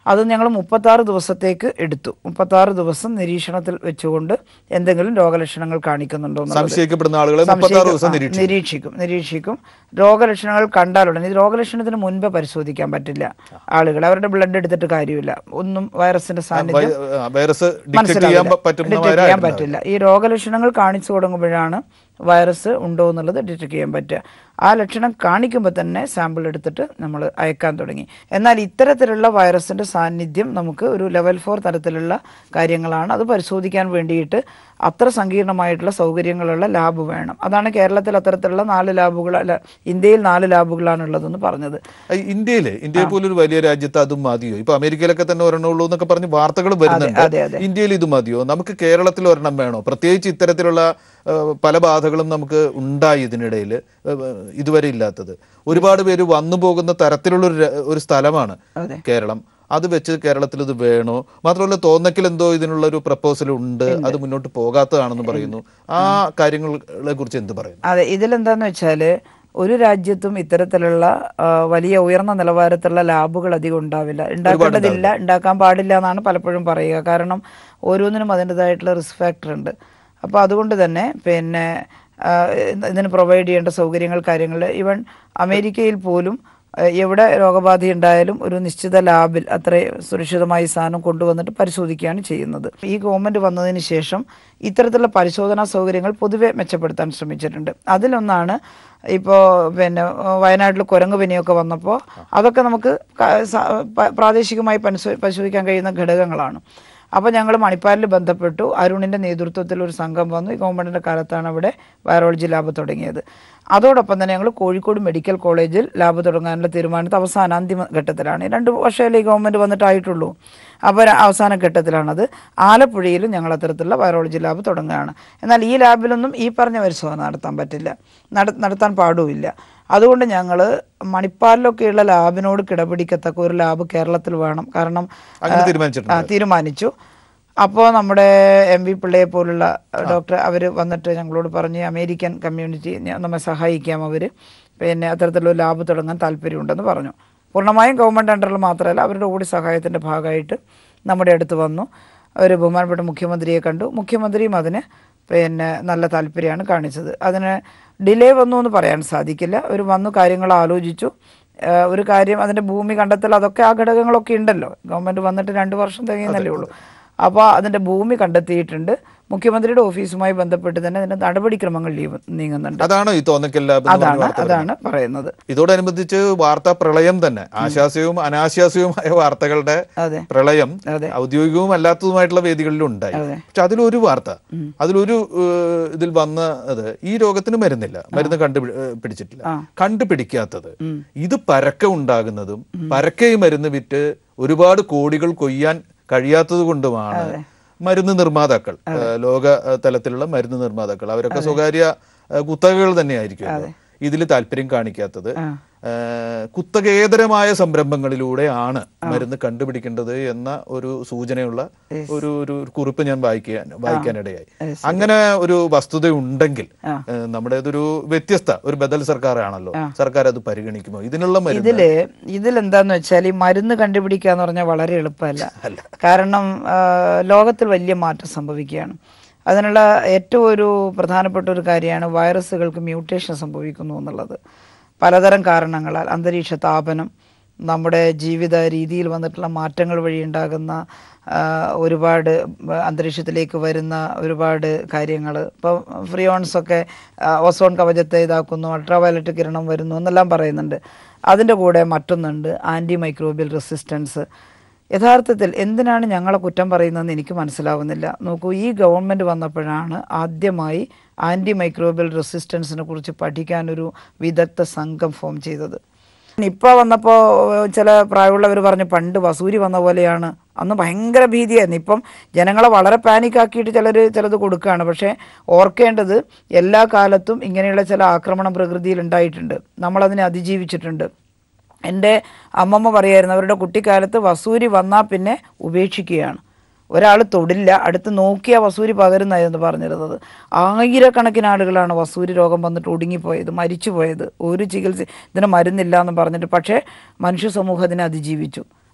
Speaker 2: അത് ഞങ്ങൾ മുപ്പത്താറ് ദിവസത്തേക്ക് എടുത്തു മുപ്പത്താറ് ദിവസം നിരീക്ഷണത്തിൽ വെച്ചുകൊണ്ട് എന്തെങ്കിലും രോഗലക്ഷണങ്ങൾ കാണിക്കുന്നുണ്ടോ എന്നുള്ളത്
Speaker 1: സംശയിക്കപ്പെടുന്ന ആളുകളെ മുപ്പത്താറ് ദിവസം
Speaker 2: ആ,
Speaker 1: നിരീക്ഷിക്കും
Speaker 2: നിരീക്ഷിക്കും നിരീക്ഷിക്കും രോഗലക്ഷണങ്ങൾ കണ്ടാലുടൻ ഇത് രോഗലക്ഷണത്തിന് മുൻപ് പരിശോധിക്കാൻ പറ്റില്ല ആളുകൾ അവരുടെ ബ്ലഡ് എടുത്തിട്ട് കാര്യമില്ല ഒന്നും വൈറസിന്റെ സാന്നിധ്യം
Speaker 1: വൈ- ആ, വൈറസ് ഡിറ്റക്ട്
Speaker 2: മനസ്സിലാവില്ല.
Speaker 1: ചെയ്യാൻ
Speaker 2: ഡിറ്റക്ട് ചെയ്യാൻ
Speaker 1: പറ്റുന്നവരായിരുന്നു
Speaker 2: പറ്റില്ല ഈ രോഗലക്ഷണങ്ങൾ കാണിച്ചു തുടങ്ങുമ്പോഴാണ് വൈറസ് ഉണ്ടോ എന്നുള്ളത് ഡിറ്റക്ട് ചെയ്യാൻ പറ്റുക ആ ലക്ഷണം കാണിക്കുമ്പോൾ തന്നെ സാമ്പിൾ എടുത്തിട്ട് നമ്മൾ അയക്കാൻ തുടങ്ങി എന്നാൽ ഇത്തരത്തിലുള്ള വൈറസിന്റെ സാന്നിധ്യം നമുക്ക് ഒരു ലെവൽ ഫോർ തരത്തിലുള്ള കാര്യങ്ങളാണ് അത് പരിശോധിക്കാൻ വേണ്ടിയിട്ട് അത്ര സങ്കീർണമായിട്ടുള്ള സൗകര്യങ്ങളുള്ള ലാബ് വേണം അതാണ് കേരളത്തിൽ അത്തരത്തിലുള്ള നാല് ലാബുകൾ അല്ല ഇന്ത്യയിൽ നാല് ലാബുകളാണ് ഉള്ളതെന്ന് പറഞ്ഞത്
Speaker 1: ഈ ഇന്ത്യയില് ഇന്ത്യയെ പോലൊരു വലിയ രാജ്യത്ത് അതും മതിയോ ഇപ്പൊ അമേരിക്കയിലൊക്കെ തന്നെ ഒരെണ്ണം ഉള്ളൂ എന്നൊക്കെ പറഞ്ഞ് വാർത്തകൾ വരുന്നുണ്ട്
Speaker 2: അതെ, അതെ.
Speaker 1: ഇന്ത്യയിൽ ഇത് മതിയോ നമുക്ക് കേരളത്തിൽ ഒരെണ്ണം വേണോ പ്രത്യേകിച്ച് ഇത്തരത്തിലുള്ള ആ, പല ബാധകളും നമുക്ക് ഉണ്ടായി ഇതിനിടയിൽ ഇതുവരെ ഇല്ലാത്തത് ഒരുപാട് പേര് വന്നു പോകുന്ന തരത്തിലുള്ള ഒരു ര- ഒരു സ്ഥലമാണ്
Speaker 2: അതെ.
Speaker 1: കേരളം അത് വെച്ച് കേരളത്തിൽ ഇത് വേണോ മാത്രമല്ല തോന്നക്കിൽ എന്തോ ഇതിനുള്ള ഒരു പ്രപ്പോസൽ ഉണ്ട് അത് മുന്നോട്ട് പോകാത്തതാണെന്ന് പറയുന്നു ആ കാര്യങ്ങളെ കുറിച്ച് എന്ത് പറയുന്നു
Speaker 2: അതെ ഇതിലെന്താന്ന് വെച്ചാല് ഒരു രാജ്യത്തും ഇത്തരത്തിലുള്ള ആ, വലിയ ഉയർന്ന നിലവാരത്തിലുള്ള ലാബുകൾ അധികം ഉണ്ടാവില്ല ഉണ്ടാക്കേണ്ടതില്ല ഉണ്ടാക്കാൻ പാടില്ല എന്നാണ് പലപ്പോഴും പറയുക കാരണം ഓരോന്നിനും അതിൻ്റെതായിട്ടുള്ള റിസ്ക് ഫാക്ടർ ഉണ്ട് അപ്പോൾ അതുകൊണ്ട് തന്നെ പിന്നെ ആ, ഇതിന് പ്രൊവൈഡ് ചെയ്യേണ്ട സൗകര്യങ്ങൾ കാര്യങ്ങൾ ഈവൻ അമേരിക്കയിൽ പോലും ഏഹ് എവിടെ രോഗബാധ ഉണ്ടായാലും ഒരു നിശ്ചിത ലാബിൽ അത്ര സുരക്ഷിതമായി സാധനം കൊണ്ടുവന്നിട്ട് പരിശോധിക്കുകയാണ് ചെയ്യുന്നത് ഈ ഗവൺമെന്റ് വന്നതിന് ശേഷം ഇത്തരത്തിലുള്ള പരിശോധനാ സൗകര്യങ്ങൾ പൊതുവെ മെച്ചപ്പെടുത്താൻ ശ്രമിച്ചിട്ടുണ്ട് അതിലൊന്നാണ് ഇപ്പോൾ പിന്നെ ഏഹ് വയനാട്ടിൽ കുരങ്ങ് പനിയൊക്കെ വന്നപ്പോൾ അതൊക്കെ നമുക്ക് ക- സ- പ- പ്രാദേശികമായി പരിശോ- പരിശോധിക്കാൻ കഴിയുന്ന ഘടകങ്ങളാണ് അപ്പോൾ ഞങ്ങൾ മണിപ്പാലിൽ ബന്ധപ്പെട്ടു അരുണിൻ്റെ നേതൃത്വത്തിൽ ഒരു സംഘം വന്നു ഈ ഗവൺമെൻറ്റിൻ്റെ കാലത്താണ് അവിടെ വൈറോളജി ലാബ് തുടങ്ങിയത് അതോടൊപ്പം തന്നെ ഞങ്ങൾ കോഴിക്കോട് മെഡിക്കൽ കോളേജിൽ ലാബ് തുടങ്ങാനുള്ള തീരുമാനത്തെ അവസാന അന്തിമ ഘട്ടത്തിലാണ് ഈ രണ്ട് വർഷമല്ലേ ഈ ഗവൺമെൻറ് വന്നിട്ടായിട്ടുള്ളൂ അപ്പോൾ ഒരു അവസാന ഘട്ടത്തിലാണത് ആലപ്പുഴയിലും ഞങ്ങൾ അത്തരത്തിലുള്ള വൈറോളജി ലാബ് തുടങ്ങുകയാണ് എന്നാൽ ഈ ലാബിലൊന്നും ഈ പറഞ്ഞ പരിശോധന നടത്താൻ പറ്റില്ല നട- നടത്താൻ പാടുമില്ല അതുകൊണ്ട് ഞങ്ങൾ മണിപ്പാലിലൊക്കെയുള്ള ലാബിനോട് കിടപിടിക്കത്തക്ക ഒരു ലാബ് കേരളത്തിൽ വേണം കാരണം
Speaker 1: അങ്ങനെ
Speaker 2: ആ,
Speaker 1: തീരുമാനിച്ചിട്ടുണ്ട്
Speaker 2: ആ, തീരുമാനിച്ചു അപ്പോൾ നമ്മുടെ എം വി പിള്ളയെ പോലുള്ള ഡോക്ടർ അവർ വന്നിട്ട് ഞങ്ങളോട് പറഞ്ഞ് അമേരിക്കൻ കമ്മ്യൂണിറ്റി ഞ- നമ്മെ സഹായിക്കാം അവർ പിന്നെ അത്തരത്തിലുള്ള ലാബ് തുടങ്ങാൻ താല്പര്യമുണ്ടെന്ന് പറഞ്ഞു പൂർണ്ണമായും ഗവൺമെൻറ് അണ്ടറിൽ മാത്രമല്ല അവരുടെ കൂടി സഹായത്തിൻ്റെ ഭാഗമായിട്ട് നമ്മുടെ അടുത്ത് വന്നു അവർ ബഹുമാനപ്പെട്ട മുഖ്യമന്ത്രിയെ കണ്ടു മുഖ്യമന്ത്രിയും അതിന് പിന്നെ നല്ല താല്പര്യമാണ് കാണിച്ചത് അതിന് ഡിലേ വന്നു എന്ന് പറയാൻ സാധിക്കില്ല അവർ വന്നു കാര്യങ്ങൾ ആലോചിച്ചു ഏഹ് ഒരു കാര്യം അതിൻ്റെ ഭൂമി കണ്ടെത്തൽ അതൊക്കെ ആ ഘടകങ്ങളൊക്കെ ഉണ്ടല്ലോ ഗവൺമെൻറ് വന്നിട്ട് രണ്ട് വർഷം തികയുന്നല്ലേ ഉള്ളൂ അപ്പോൾ അതിൻ്റെ ഭൂമി കണ്ടെത്തിയിട്ടുണ്ട് മുഖ്യമന്ത്രിയുടെ ഓഫീസുമായി ബന്ധപ്പെട്ട് തന്നെ അതിൻ്റെ നടപടിക്രമങ്ങൾ ലീവ് നീങ്ങുന്നുണ്ട്
Speaker 1: അതാണോ ഈ തോന്നക്കൽ ലാബ് എന്ന് പറഞ്ഞ
Speaker 2: അതാണ്
Speaker 1: വാർത്ത
Speaker 2: അതാണ് പറയുന്നത്
Speaker 1: ഇതോടനുബന്ധിച്ച് വാർത്താ പ്രളയം തന്നെ ആശാസ്യവും അനാശാസ്യവുമായ വാർത്തകളുടെ
Speaker 2: അതെ
Speaker 1: പ്രളയം
Speaker 2: അതെ.
Speaker 1: ഔദ്യോഗികവും അല്ലാത്തതുമായിട്ടുള്ള വേദികളിലും ഉണ്ടായി
Speaker 2: അതെ.
Speaker 1: പക്ഷെ അതിലൊരു വാർത്ത അതിലൊരു ഏഹ്, ഇതിൽ വന്നത് ഈ രോഗത്തിന് മരുന്നില്ല മരുന്ന് കണ്ടു പിടിച്ചിട്ടില്ല കണ്ടുപിടിക്കാത്തത് ഇത് പരക്കെ ഉണ്ടാകുന്നതും പരക്കെ ഈ മരുന്ന് വിറ്റ് ഒരുപാട് കോടികൾ കൊയ്യാൻ കഴിയാത്തത് കൊണ്ടുമാണ് മരുന്ന് നിർമ്മാതാക്കൾ ഏഹ്, ലോക ഏഹ്, തലത്തിലുള്ള മരുന്ന് നിർമ്മാതാക്കൾ അവരൊക്കെ സ്വകാര്യ ഏഹ്, കുത്തകകൾ തന്നെയായിരിക്കും ഇതിൽ താല്പര്യം കാണിക്കാത്തത് ഏഹ്, കുത്തകേതരമായ സംരംഭങ്ങളിലൂടെ ആണ് മരുന്ന് കണ്ടുപിടിക്കേണ്ടത് എന്ന ഒരു സൂചനയുള്ള ഒരു ഒരു കുറിപ്പ് ഞാൻ വായിക്കാൻ വായിക്കാനിടയായി അങ്ങനെ ഒരു വസ്തുത ഉണ്ടെങ്കിൽ ഏഹ്, നമ്മുടേതൊരു വ്യത്യസ്ത ഒരു ബദൽ സർക്കാരാണല്ലോ സർക്കാർ അത് പരിഗണിക്കുമോ ഇതിനുള്ള മരുന്ന്
Speaker 2: ഇതില് ഇതിലെന്താന്ന് വെച്ചാൽ ഈ മരുന്ന് കണ്ടുപിടിക്കുക എന്ന് പറഞ്ഞാൽ വളരെ എളുപ്പമല്ല കാരണം ആ, ലോകത്തിൽ വലിയ മാറ്റം സംഭവിക്കുകയാണ് അതിനുള്ള ഏറ്റവും ഒരു പ്രധാനപ്പെട്ട ഒരു കാര്യമാണ് വൈറസുകൾക്ക് മ്യൂട്ടേഷൻ സംഭവിക്കുന്നു എന്നുള്ളത് പലതരം കാരണങ്ങളാൽ അന്തരീക്ഷ താപനം നമ്മുടെ ജീവിത രീതിയിൽ വന്നിട്ടുള്ള മാറ്റങ്ങൾ വഴി ഉണ്ടാകുന്ന ആ, ഒരുപാട് അന്തരീക്ഷത്തിലേക്ക് വരുന്ന ഒരുപാട് കാര്യങ്ങൾ ഇപ്പോൾ ഫ്രിയോൺസ് ഒക്കെ ആ, ഓസോൺ കവചത്തെ ഇതാക്കുന്നു അൾട്രാവയലറ്റ് കിരണം വരുന്നു എന്നെല്ലാം പറയുന്നുണ്ട് അതിൻ്റെ കൂടെ മറ്റൊന്നുണ്ട് ആൻറ്റി മൈക്രോബിയൽ റെസിസ്റ്റൻസ് യഥാർത്ഥത്തിൽ എന്തിനാണ് ഞങ്ങളെ കുറ്റം പറയുന്നതെന്ന് എനിക്ക് മനസ്സിലാവുന്നില്ല നോക്കൂ ഈ ഗവൺമെൻറ് വന്നപ്പോഴാണ് ആദ്യമായി ആൻറ്റി മൈക്രോബിയൽ റെസിസ്റ്റൻസിനെ കുറിച്ച് പഠിക്കാനൊരു വിദഗ്ധ സംഘം ഫോം ചെയ്തത് നിപ്പ വന്നപ്പോൾ ചില പ്രായമുള്ളവർ പറഞ്ഞു പണ്ട് വസൂരി വന്ന പോലെയാണ് അന്ന് ഭയങ്കര ഭീതിയായിരുന്നു ഇപ്പം ജനങ്ങളെ വളരെ പാനിക്കാക്കിയിട്ട് ചിലർ ചിലത് കൊടുക്കുകയാണ് പക്ഷേ ഓർക്കേണ്ടത് എല്ലാ കാലത്തും ഇങ്ങനെയുള്ള ചില ആക്രമണം പ്രകൃതിയിൽ ഉണ്ടായിട്ടുണ്ട് നമ്മളതിനെ അതിജീവിച്ചിട്ടുണ്ട് എൻ്റെ അമ്മമ്മ പറയായിരുന്നു അവരുടെ കുട്ടിക്കാലത്ത് വസൂരി വന്നാൽ പിന്നെ ഉപേക്ഷിക്കുകയാണ് ഒരാൾ തൊടില്ല അടുത്ത് നോക്കിയാൽ വസൂരി പകരുന്നതായിരുന്നു പറഞ്ഞിരുന്നത് ആയിരക്കണക്കിന് ആളുകളാണ് വസൂരി രോഗം വന്നിട്ട് ഒടുങ്ങിപ്പോയത് മരിച്ചു പോയത് ഒരു ചികിത്സ ഇതിന് മരുന്നില്ല എന്ന് പറഞ്ഞിട്ട് പക്ഷേ മനുഷ്യ സമൂഹം അതിനെ അതിജീവിച്ചു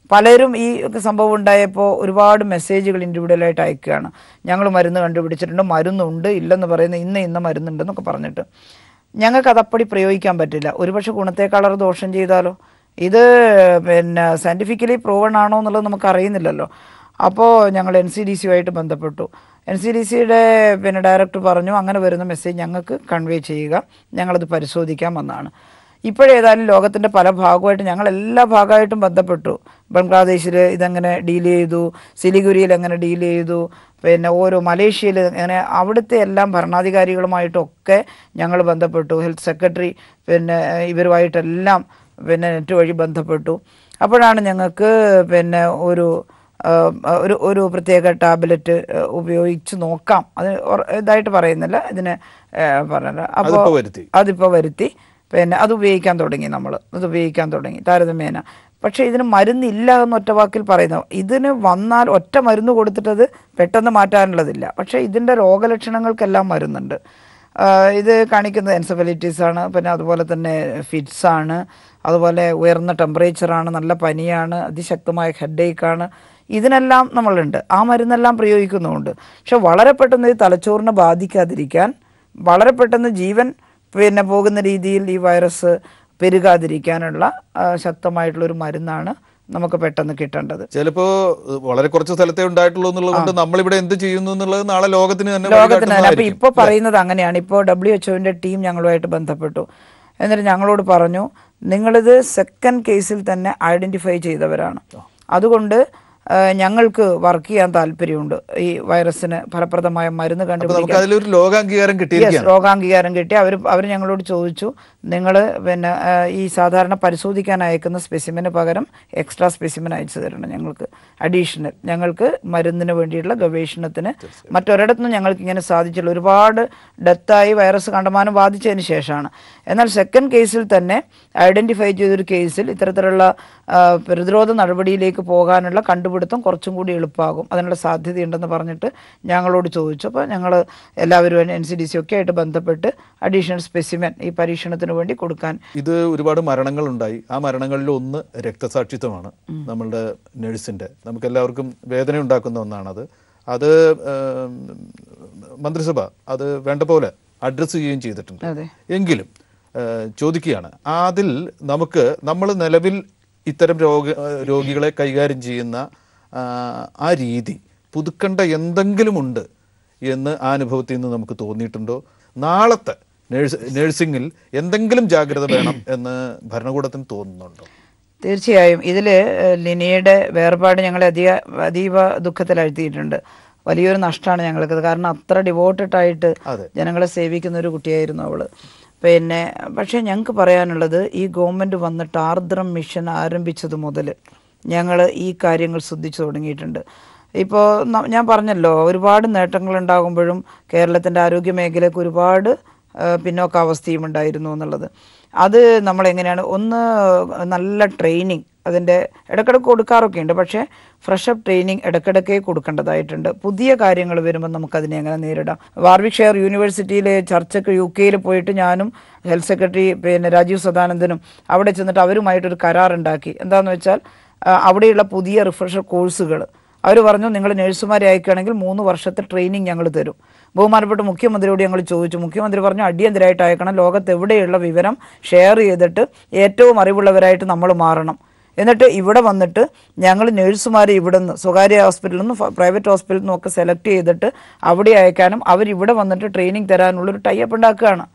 Speaker 2: പലരും ഈ സംഭവം ഉണ്ടായപ്പോൾ ഒരുപാട് മെസ്സേജുകൾ ഇൻഡിവിജ്വലായിട്ട് അയക്കുകയാണ് ഞങ്ങൾ മരുന്ന് കണ്ടുപിടിച്ചിട്ടുണ്ട് മരുന്നുണ്ട് ഇല്ലെന്ന് പറയുന്ന ഇന്ന ഇന്ന മരുന്നുണ്ടെന്നൊക്കെ പറഞ്ഞിട്ട് ഞങ്ങൾക്ക് അതപ്പടി പ്രയോഗിക്കാൻ പറ്റില്ല ഒരുപക്ഷെ ഗുണത്തേക്കാളർ ദോഷം ചെയ്താലോ ഇത് പിന്നെ സയൻറ്റിഫിക്കലി പ്രൂവൺ ആണോ എന്നുള്ളത് നമുക്ക് അറിയുന്നില്ലല്ലോ അപ്പോൾ ഞങ്ങൾ എൻ സി ഡി സിയുമായിട്ട് ബന്ധപ്പെട്ടു എൻ സി ഡി സിയുടെ പിന്നെ ഡയറക്ടർ പറഞ്ഞു അങ്ങനെ വരുന്ന മെസ്സേജ് ഞങ്ങൾക്ക് കൺവേ ചെയ്യുക ഞങ്ങളത് പരിശോധിക്കാൻ വന്നതാണ് ഇപ്പോഴേതായാലും ലോകത്തിൻ്റെ പല ഭാഗമായിട്ട് ഞങ്ങൾ എല്ലാ ഭാഗമായിട്ടും ബന്ധപ്പെട്ടു ബംഗ്ലാദേശിൽ ഇതെങ്ങനെ ഡീൽ ചെയ്തു സിലിഗുരിയിൽ എങ്ങനെ ഡീൽ ചെയ്തു പിന്നെ ഓരോ മലേഷ്യയിൽ അങ്ങനെ അവിടുത്തെ എല്ലാം ഭരണാധികാരികളുമായിട്ടൊക്കെ ഞങ്ങൾ ബന്ധപ്പെട്ടു ഹെൽത്ത് സെക്രട്ടറി പിന്നെ ഇവരുമായിട്ടെല്ലാം പിന്നെ നെറ്റ് വഴി ബന്ധപ്പെട്ടു അപ്പോഴാണ് ഞങ്ങൾക്ക് പിന്നെ ഒരു ആ, ഒരു ഒരു പ്രത്യേക ടാബ്ലറ്റ് ഉപയോഗിച്ച് നോക്കാം അത് ഉറ- ഇതായിട്ട് പറയുന്നില്ല ഇതിന് പറഞ്ഞില്ല അപ്പോൾ
Speaker 1: അതിപ്പോ വരുത്തി
Speaker 2: അതിപ്പോൾ വരുത്തി പിന്നെ അത് ഉപയോഗിക്കാൻ തുടങ്ങി നമ്മൾ അത് ഉപയോഗിക്കാൻ തുടങ്ങി താരതമ്യേന പക്ഷേ ഇതിന് മരുന്നില്ല എന്ന് ഒറ്റ വാക്കിൽ പറയുന്നു ഇതിന് വന്നാൽ ഒറ്റ മരുന്ന് കൊടുത്തിട്ടത് പെട്ടെന്ന് മാറ്റാനുള്ളതില്ല പക്ഷേ ഇതിൻ്റെ രോഗലക്ഷണങ്ങൾക്കെല്ലാം മരുന്നുണ്ട് ആ, ഇത് കാണിക്കുന്നത് എൻസഫലൈറ്റിസ് ആണ് പിന്നെ അതുപോലെ തന്നെ ഫിറ്റ്സ് ആണ് അതുപോലെ ഉയർന്ന ടെമ്പറേച്ചറാണ് നല്ല പനിയാണ് അതിശക്തമായ ഹെഡേക്കാണ് ഇതിനെല്ലാം നമ്മളുണ്ട് ആ മരുന്നെല്ലാം പ്രയോഗിക്കുന്നുമുണ്ട് പക്ഷെ വളരെ പെട്ടെന്ന് ഇത് തലച്ചോറിനെ ബാധിക്കാതിരിക്കാൻ വളരെ പെട്ടെന്ന് ജീവൻ പിന്നെ പോകുന്ന രീതിയിൽ ഈ വൈറസ് പെരുകാതിരിക്കാനുള്ള ആ, ശക്തമായിട്ടുള്ള ഒരു മരുന്നാണ് നമുക്ക് പെട്ടെന്ന് കിട്ടേണ്ടത്
Speaker 1: ചിലപ്പോ ഏഹ്, വളരെ കുറച്ച് സ്ഥലത്തേ ഉണ്ടായിട്ടുള്ളൂ എന്നുള്ളത് കൊണ്ട് നമ്മളിവിടെ എന്ത് ചെയ്യുന്നു എന്നുള്ളത് നാളെ ലോകത്തിന് തന്നെ
Speaker 2: ലോകത്തിന് തന്നെ അപ്പൊ
Speaker 1: വഴികാട്ടുന്നതായിരിക്കും.
Speaker 2: ഇപ്പൊ പറയുന്നത് അങ്ങനെയാണ് ഇപ്പോൾ ഡബ്ല്യു എച്ച്ഒന്റെ ടീം ഞങ്ങളുമായിട്ട് ബന്ധപ്പെട്ടു എന്നിട്ട് ഞങ്ങളോട് പറഞ്ഞു നിങ്ങളിത് സെക്കൻഡ് കേസിൽ തന്നെ ഐഡന്റിഫൈ ചെയ്തവരാണ് അതുകൊണ്ട് ആ, ഞങ്ങൾക്ക് വർക്ക് ചെയ്യാൻ താല്പര്യമുണ്ട് ഈ വൈറസിന് ഫലപ്രദമായ മരുന്ന്
Speaker 1: അപ്പൊ
Speaker 2: കണ്ടുപിടിക്കാൻ
Speaker 1: നമുക്ക് അതിലൊരു ലോകാംഗീകാരം
Speaker 2: യെസ്
Speaker 1: കിട്ടിയിരിക്കുകയാണ്
Speaker 2: രോഗാംഗീകാരം കിട്ടി അവർ അവർ ഞങ്ങളോട് ചോദിച്ചു നിങ്ങൾ പിന്നെ ആ, ഈ സാധാരണ പരിശോധിക്കാൻ അയക്കുന്ന സ്പെസിമിന് പകരം എക്സ്ട്രാ സ്പെസിമിൻ അയച്ചു തരണം ഞങ്ങൾക്ക് അഡീഷണൽ ഞങ്ങൾക്ക് മരുന്നിന് വേണ്ടിയിട്ടുള്ള ഗവേഷണത്തിന് മറ്റൊരിടത്തുനിന്നും ഞങ്ങൾക്ക് ഇങ്ങനെ സാധിച്ചില്ല ഒരുപാട് ഡെത്തായി വൈറസ് കണ്ടമാനം ബാധിച്ചതിന് ശേഷമാണ് എന്നാൽ സെക്കൻഡ് കേസിൽ തന്നെ ഐഡന്റിഫൈ ചെയ്തൊരു കേസിൽ ഇത്തരത്തിലുള്ള ആ, പ്രതിരോധ നടപടിയിലേക്ക് പോകാനുള്ള കണ്ടുപിടുത്തം കുറച്ചും കൂടി എളുപ്പമാകും അതിനുള്ള സാധ്യതയുണ്ടെന്ന് പറഞ്ഞിട്ട് ഞങ്ങളോട് ചോദിച്ചു അപ്പോൾ ഞങ്ങൾ എല്ലാവരും എൻ സി ഡി സി ഒക്കെ ആയിട്ട് ബന്ധപ്പെട്ട് അഡീഷണൽ സ്പെസിമെൻ ഈ പരീക്ഷണത്തിന് വേണ്ടി കൊടുക്കാൻ
Speaker 1: ഇത് ഒരുപാട് മരണങ്ങൾ ഉണ്ടായി ആ മരണങ്ങളിൽ ഒന്ന് രക്തസാക്ഷിത്വമാണ് നമ്മളുടെ നഴ്സിന്റെ നമുക്ക് എല്ലാവർക്കും വേദന ഉണ്ടാക്കുന്ന ഒന്നാണത് അത് ഏം, മന്ത്രിസഭ അത് വേണ്ട പോലെ അഡ്രസ്സ് ചെയ്യുകയും ചെയ്തിട്ടുണ്ട്
Speaker 2: അതെ
Speaker 1: എങ്കിലും ഏഹ്, ചോദിക്കുകയാണ് അതിൽ നമുക്ക് നമ്മൾ നിലവിൽ ഇത്തരം രോഗ രോഗികളെ കൈകാര്യം ചെയ്യുന്ന ആ, ആ രീതി പുതുക്കേണ്ട എന്തെങ്കിലും ഉണ്ട് എന്ന് ആ അനുഭവത്തിൽ നിന്ന് നമുക്ക് തോന്നിയിട്ടുണ്ടോ നാളത്തെ നേഴ്സ് നേഴ്സിംഗിൽ എന്തെങ്കിലും ജാഗ്രത വേണം എന്ന് ഭരണകൂടത്തിന് തോന്നുന്നുണ്ടോ
Speaker 2: തീർച്ചയായും ഇതിൽ ലിനിയുടെ വേർപാട് ഞങ്ങളെ അധിക അതീവ ദുഃഖത്തിലഴ്ത്തിയിട്ടുണ്ട് വലിയൊരു നഷ്ടമാണ് ഞങ്ങൾക്ക് കാരണം അത്ര ഡിവോട്ടഡ് ആയിട്ട്
Speaker 1: അതെ.
Speaker 2: ജനങ്ങളെ സേവിക്കുന്ന ഒരു കുട്ടിയായിരുന്നു അവള് പിന്നെ പക്ഷേ ഞങ്ങൾക്ക് പറയാനുള്ളത് ഈ ഗവൺമെൻറ് വന്നിട്ട് ആർദ്രം മിഷൻ ആരംഭിച്ചത് മുതൽ ഞങ്ങൾ ഈ കാര്യങ്ങൾ ശ്രദ്ധിച്ചു തുടങ്ങിയിട്ടുണ്ട് ഇപ്പോൾ ഞാൻ പറഞ്ഞല്ലോ ഒരുപാട് നേട്ടങ്ങൾ ഉണ്ടാകുമ്പോഴും കേരളത്തിൻ്റെ ആരോഗ്യ മേഖലയ്ക്ക് ഒരുപാട് ആ, പിന്നോക്കാവസ്ഥയും ഉണ്ടായിരുന്നു എന്നുള്ളത് അത് നമ്മൾ എങ്ങനെയാണ് ഒന്ന് നല്ല ട്രെയിനിങ് അതിൻ്റെ ഇടയ്ക്കിടയ്ക്ക് കൊടുക്കാറൊക്കെ ഉണ്ട് പക്ഷേ ഫ്രഷ് അപ്പ് ട്രെയിനിങ് ഇടയ്ക്കിടയ്ക്കേ കൊടുക്കേണ്ടതായിട്ടുണ്ട് പുതിയ കാര്യങ്ങൾ വരുമ്പോൾ നമുക്കതിനെ എങ്ങനെ നേരിടാം വാർവിക് യൂണിവേഴ്സിറ്റിയിലെ ചർച്ചയ്ക്ക് യു കെയിൽ പോയിട്ട് ഞാനും ഹെൽത്ത് സെക്രട്ടറി പിന്നെ രാജീവ് സദാനന്ദനും അവിടെ ചെന്നിട്ട് അവരുമായിട്ടൊരു കരാറുണ്ടാക്കി എന്താണെന്ന് വെച്ചാൽ ആ, അവിടെയുള്ള പുതിയ റിഫ്രഷർ കോഴ്സുകൾ അവർ പറഞ്ഞു നിങ്ങൾ നഴ്സുമാരെ അയക്കുകയാണെങ്കിൽ മൂന്ന് വർഷത്തെ ട്രെയിനിങ് ഞങ്ങൾ തരും ബഹുമാനപ്പെട്ട മുഖ്യമന്ത്രിയോട് ഞങ്ങൾ ചോദിച്ചു മുഖ്യമന്ത്രി പറഞ്ഞു അടിയന്തരമായിട്ട് അയക്കണം ലോകത്ത് എവിടെയുള്ള വിവരം ഷെയർ ചെയ്തിട്ട് ഏറ്റവും അറിവുള്ളവരായിട്ട് നമ്മൾ മാറണം എന്നിട്ട് ഇവിടെ വന്നിട്ട് ഞങ്ങൾ നഴ്സുമാരെ ഇവിടെ നിന്ന് സ്വകാര്യ ഹോസ്പിറ്റലിൽ നിന്നും പ്രൈവറ്റ് ഹോസ്പിറ്റലിൽ നിന്നും ഒക്കെ സെലക്ട് ചെയ്തിട്ട് അവിടെ അയക്കാനും അവരിവിടെ വന്നിട്ട് ട്രെയിനിങ് തരാനുള്ളൊരു ടൈപ്പ് ഉണ്ടാക്കുകയാണ്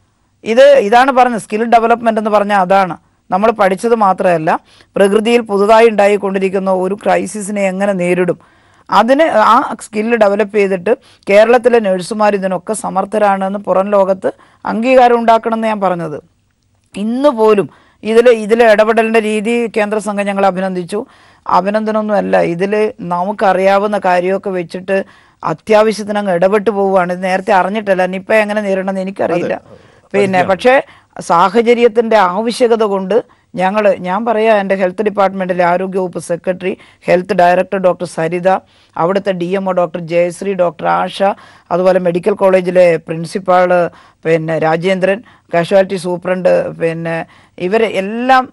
Speaker 2: ഇത് ഇതാണ് പറഞ്ഞത് സ്കിൽ ഡെവലപ്മെന്റ് എന്ന് പറഞ്ഞാൽ അതാണ് നമ്മൾ പഠിച്ചത് മാത്രമല്ല പ്രകൃതിയിൽ പുതുതായി ഉണ്ടായിക്കൊണ്ടിരിക്കുന്ന ഒരു ക്രൈസിസിനെ എങ്ങനെ നേരിടും അതിന് ആ സ്കില്ല് ഡെവലപ്പ് ചെയ്തിട്ട് കേരളത്തിലെ നഴ്സുമാർ ഇതിനൊക്കെ സമർത്ഥരാണെന്ന് പുറം ലോകത്ത് അംഗീകാരം ഉണ്ടാക്കണമെന്ന് ഞാൻ പറഞ്ഞത് ഇന്ന് പോലും ഇതിൽ ഇതിൽ ഇടപെടലിൻ്റെ രീതി കേന്ദ്ര സംഘം ഞങ്ങൾ അഭിനന്ദിച്ചു അഭിനന്ദനമൊന്നുമല്ല ഇതിൽ നമുക്കറിയാവുന്ന കാര്യമൊക്കെ വെച്ചിട്ട് അത്യാവശ്യത്തിന് അങ്ങ് ഇടപെട്ട് പോവുകയാണ് ഇത് നേരത്തെ അറിഞ്ഞിട്ടല്ല നിപ്പ എങ്ങനെ നേരിടണമെന്ന് എനിക്കറിയില്ല പിന്നെ പക്ഷേ സാഹചര്യത്തിൻ്റെ ആവശ്യകത കൊണ്ട് ഞങ്ങൾ ഞാൻ പറയാം എൻ്റെ ഹെൽത്ത് ഡിപ്പാർട്ട്മെൻറ്റിലെ ആരോഗ്യവകുപ്പ് secretary health director doctor Saritha അവിടുത്തെ D M O doctor Jayasree doctor Asha അതുപോലെ മെഡിക്കൽ കോളേജിലെ പ്രിൻസിപ്പാള് പിന്നെ രാജേന്ദ്രൻ കാഷ്വാലിറ്റി സൂപ്രണ്ട് പിന്നെ ഇവരെ എല്ലാം